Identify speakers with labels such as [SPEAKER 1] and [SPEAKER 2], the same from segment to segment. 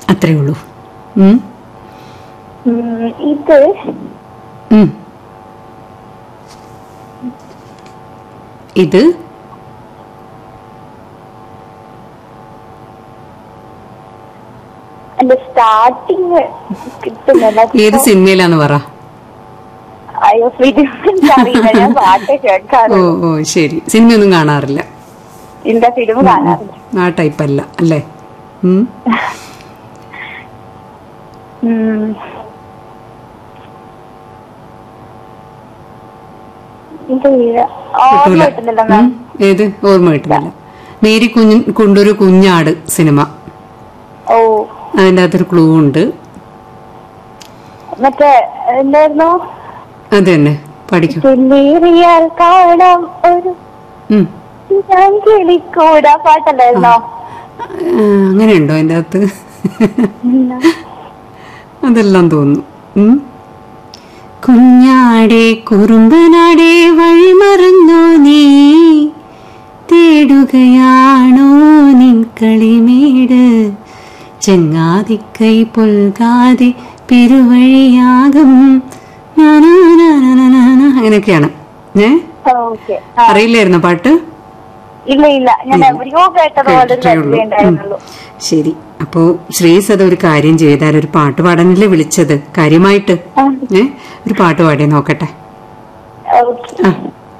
[SPEAKER 1] അത്രേ ഉള്ളൂ ഉം,
[SPEAKER 2] ഉം, ഇത്
[SPEAKER 1] ഉം. ഇത്
[SPEAKER 2] എന്റെ സ്റ്റാർട്ടിങ് കിട്ടുന്നില്ല
[SPEAKER 1] ഏത് സിനിമയിലാന്ന് പറ
[SPEAKER 2] അയ്യോ ഫിലിം അറിയില്ല ഞാൻ പാട്ട്
[SPEAKER 1] ഓ
[SPEAKER 2] കേൾക്കാറുള്ളൂ
[SPEAKER 1] ഓ ശരി സിനിമയൊന്നും കാണാറില്ല
[SPEAKER 2] ഇല്ല ഫിലിം കാണാറില്ല
[SPEAKER 1] ആ ടൈപ്പ് അല്ല അല്ലേ ഉം.
[SPEAKER 2] ഉം. ഇത് ഓർമ്മ
[SPEAKER 1] കിട്ടൂല
[SPEAKER 2] കിട്ടുന്നില്ല മാം
[SPEAKER 1] ഉം. ഏത് ഓർമ്മ കിട്ടുന്നില്ല മേരി കുഞ്ഞ് കൊണ്ടൊരു കുഞ്ഞാട് സിനിമ
[SPEAKER 2] ഓ
[SPEAKER 1] അതിൻ്റെ അകത്തൊരു ക്ലൂ ഉണ്ട്
[SPEAKER 2] മറ്റേ എന്തായിരുന്നു
[SPEAKER 1] അത് തന്നെ പഠിക്കും
[SPEAKER 2] ചെല്ലേറിയാൽ കാണാം ഒരു
[SPEAKER 1] ഉം.
[SPEAKER 2] ഞാൻ കിളിക്കൂടാ പാട്ടല്ലായിരുന്നോ
[SPEAKER 1] ആ, അങ്ങനെയുണ്ടോ അതിൻ്റെ അകത്ത് അതെല്ലാം തോന്നുന്നു ഉം. കുഞ്ഞാടെ കുറുമ്പനാടെ വഴിമറന്നോ നീ തേടുകയാണോ നിൻ കളിമേട് ചെങ്ങാതിക്കൈ പൊൽകാതെ പെരുവഴിയാകും നാനാ നാനാനാനാ. അങ്ങനെയൊക്കെയാണ് ഏ
[SPEAKER 2] ഓക്കെ
[SPEAKER 1] അറിയില്ലായിരുന്നോ പാട്ട്
[SPEAKER 2] ഇല്ല ഇല്ല ഞാൻ എവിടെയോ കേട്ടതുപോലെ ഒരു
[SPEAKER 1] കേട്ടിട്ടേ ഉള്ളൂ.
[SPEAKER 2] ഉണ്ടായിരുന്നുള്ളൂ
[SPEAKER 1] ശരി അപ്പോ ശ്രീസ് അത് ഒരു കാര്യം ചെയ്താൽ ഒരു പാട്ട് പാടാനല്ലേ വിളിച്ചത് കാര്യമായിട്ട് ഏ ഒരു പാട്ട് പാടി നോക്കട്ടെ
[SPEAKER 2] ഓക്കെ
[SPEAKER 1] ആ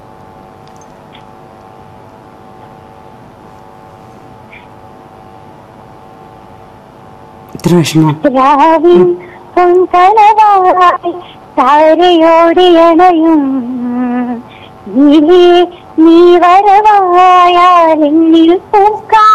[SPEAKER 1] ഇത്ര വിഷമോ
[SPEAKER 2] രാവിൻ പൊൻകനവായി താരയോടിയണയും നീലേ നീ വരവായാൽ എന്നിൽ പൂക്കാ